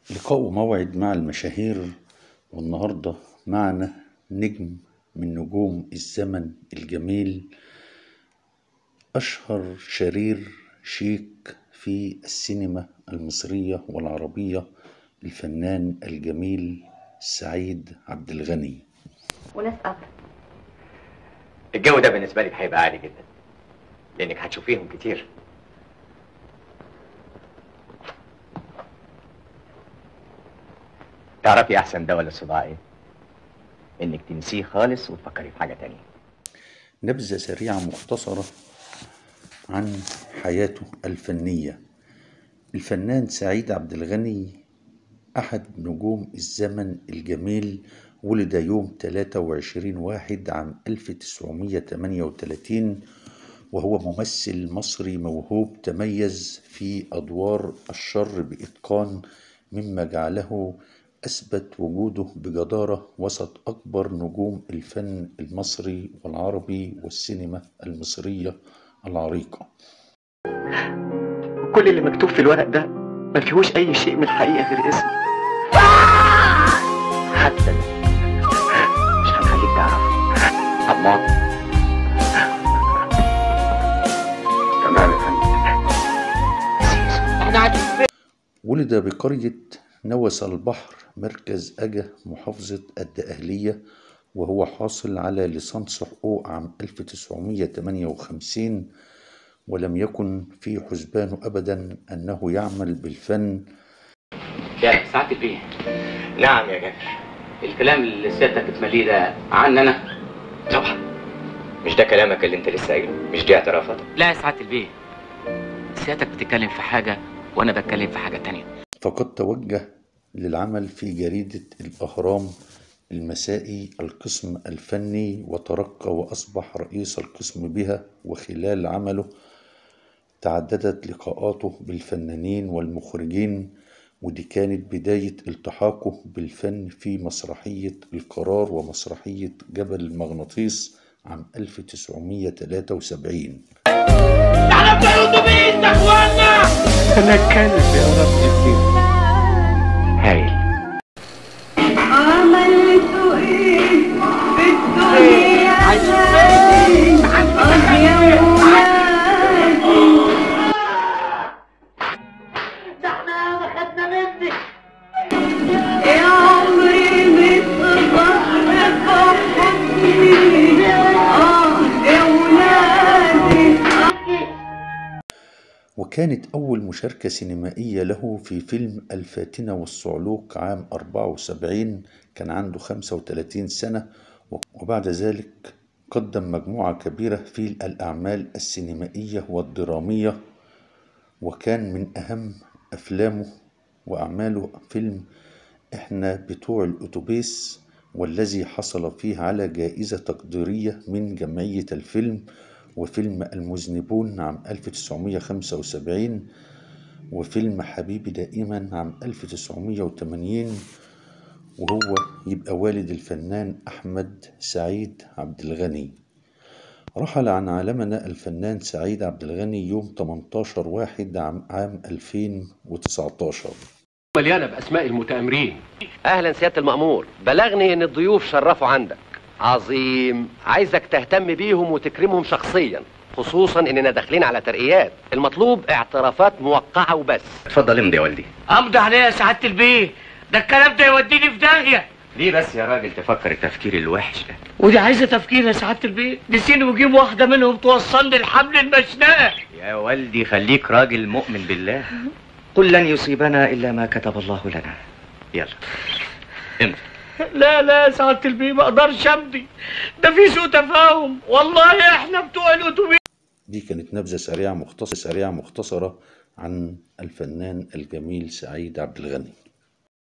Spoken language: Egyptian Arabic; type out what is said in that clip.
لقاء وموعد مع المشاهير والنهاردة معنا نجم من نجوم الزمن الجميل أشهر شرير شيك في السينما المصرية والعربية الفنان الجميل سعيد عبد الغني وناس أكتر الجو ده بالنسبة لك هيبقى عالي جدا لأنك هتشوفيهم كتير تعرفي أحسن دواء للصداع إيه؟ إنك تنسيه خالص وتفكري في حاجة تانية نبذة سريعة مختصرة عن حياته الفنية الفنان سعيد عبد الغني أحد نجوم الزمن الجميل ولد يوم 23 واحد عام 1938 وهو ممثل مصري موهوب تميز في أدوار الشر بإتقان مما جعله أثبت وجوده بجدارة وسط أكبر نجوم الفن المصري والعربي والسينما المصرية العريقة كل اللي مكتوب في الورق ده ما فيهوش أي شيء من الحقيقة غير اسم حتى ده مش هنخليك تعرف أمال تمام يا فندم احنا قاعدين ولد بقرية نوس البحر مركز أجا محافظة الدقهلية وهو حاصل على ليسانس حقوق عام 1958 ولم يكن في حسبانه أبدا أنه يعمل بالفن يا سعادة البيه نعم يا جابر الكلام اللي سيادتك بتمليه ده عني انا طبعا مش ده كلامك اللي انت لسه قايله مش دي اعترافاتك لا يا سعادة البيه سيادتك بتتكلم في حاجة وانا بتكلم في حاجة تانية فقد توجه للعمل في جريدة الأهرام المسائي القسم الفني وترقى وأصبح رئيس القسم بها وخلال عمله تعددت لقاءاته بالفنانين والمخرجين ودي كانت بداية التحاقه بالفن في مسرحية القرار ومسرحية جبل المغناطيس عام 1973 انا كلب يا رب هايل عملت ايه في الدنيا عشان يا ولادي يا عمري متغرب بحبي اه يا ولادي وكانت أول مشاركة سينمائية له في فيلم الفاتنة والصعلوك عام 74 كان عنده 35 سنة وبعد ذلك قدم مجموعة كبيرة في الأعمال السينمائية والدرامية وكان من أهم أفلامه وأعماله فيلم إحنا بتوع الأتوبيس والذي حصل فيه على جائزة تقديرية من جمعية الفيلم وفيلم المذنبون عام 1975 وفيلم حبيبي دائما عام 1980 وهو يبقى والد الفنان أحمد سعيد عبد الغني رحل عن عالمنا الفنان سعيد عبد الغني يوم 18 واحد عام عام 2019 مليانه باسماء المتآمرين اهلا سياده المأمور بلغني ان الضيوف شرفوا عندك عظيم عايزك تهتم بيهم وتكرمهم شخصيا خصوصا اننا داخلين على ترقيات المطلوب اعترافات موقعه وبس اتفضل امضي يا والدي امضي عليها يا سعاده البيه ده الكلام ده يوديني في داهيه ليه بس يا راجل تفكر التفكير الوحش ده ودي عايزه تفكير يا سعاده البيه دي سين وجيب واحده منهم توصلني الحمل المشنقه يا والدي خليك راجل مؤمن بالله قل لن يصيبنا الا ما كتب الله لنا يلا امضي لا لا يا سعاده البيه ما اقدرش امضي ده في سوء تفاهم والله احنا بتوع الاتوبيس دي كانت نبذة سريعة مختصرة سريعة مختصرة عن الفنان الجميل سعيد عبد الغني